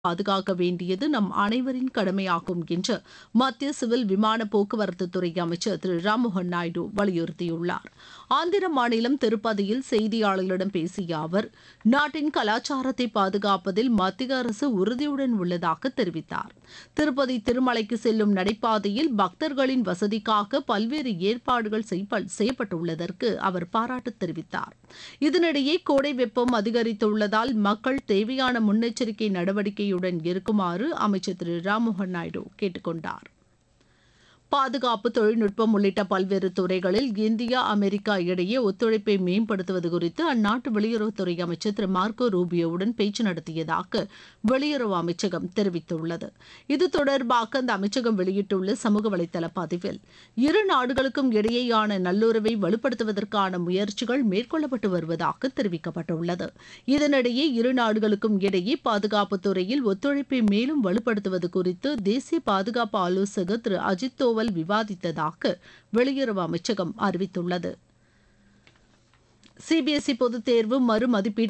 பாதுகாக்க வேண்டியது நம் அனைவரின் கடமையாகும் என்று மத்திய சிவில் விமான போக்குவரத்து துறை அமைச்சர் திரு ராம்மோகன் நாயுடு வலியுறுத்தியுள்ளார் ஆந்திர மாநிலம் திருப்பதியில் செய்தியாளர்களிடம் பேசிய அவர் நாட்டின் கலாச்சாரத்தை பாதுகாப்பதில் மத்திய அரசு உறுதியுடன் உள்ளதாக தெரிவித்தார் திருப்பதி திருமலைக்கு செல்லும் நடைபாதையில் பக்தர்களின் வசதிக்காக பல்வேறு ஏற்பாடுகள் செய்ப்ப- செய்யப்பட்டுள்ளதற்கு அவர் பாராட்டு தெரிவித்தார் இதனிடையே கோடை வெப்பம் அதிகரித்துள்ளதால் மக்கள் தேவையான முன்னெச்சரிக்கை நடவடிக்கையுடன் இருக்குமாறு அமைச்சர் திரு ராம்மோகன் நாயுடு கேட்டுக்கொண்டார் பாதுகாப்பு தொழில்நுட்பம் உள்ளிட்ட பல்வேறு துறைகளில் இந்தியா அமெரிக்கா இடையே ஒத்துழைப்பை மேம்படுத்துவது குறித்து அந்நாட்டு வெளியுறவுத்துறை அமைச்சர் திரு மார்க்கோ ரூபியோவுடன் பேச்சு நடத்தியதாக வெளியுறவு அமைச்சகம் தெரிவித்துள்ளது இது தொடர்பாக அந்த அமைச்சகம் வெளியிட்டுள்ள சமூக வலைதள பதிவில் இரு நாடுகளுக்கும் இடையேயான நல்லுறவை வலுப்படுத்துவதற்கான முயற்சிகள் மேற்கொள்ளப்பட்டு வருவதாக தெரிவிக்கப்பட்டுள்ளது இதனிடையே இரு நாடுகளுக்கும் இடையே பாதுகாப்பு துறையில் ஒத்துழைப்பை மேலும் வலுப்படுத்துவது குறித்து தேசிய பாதுகாப்பு ஆலோசகர் திரு அஜித் தோவல் விவாதித்ததாக வெளியுறவு அமைச்சகம் அறிவித்துள்ளது சிபிஎஸ்இ பொதுத் தேர்வு மறுமதிப்பீட்டு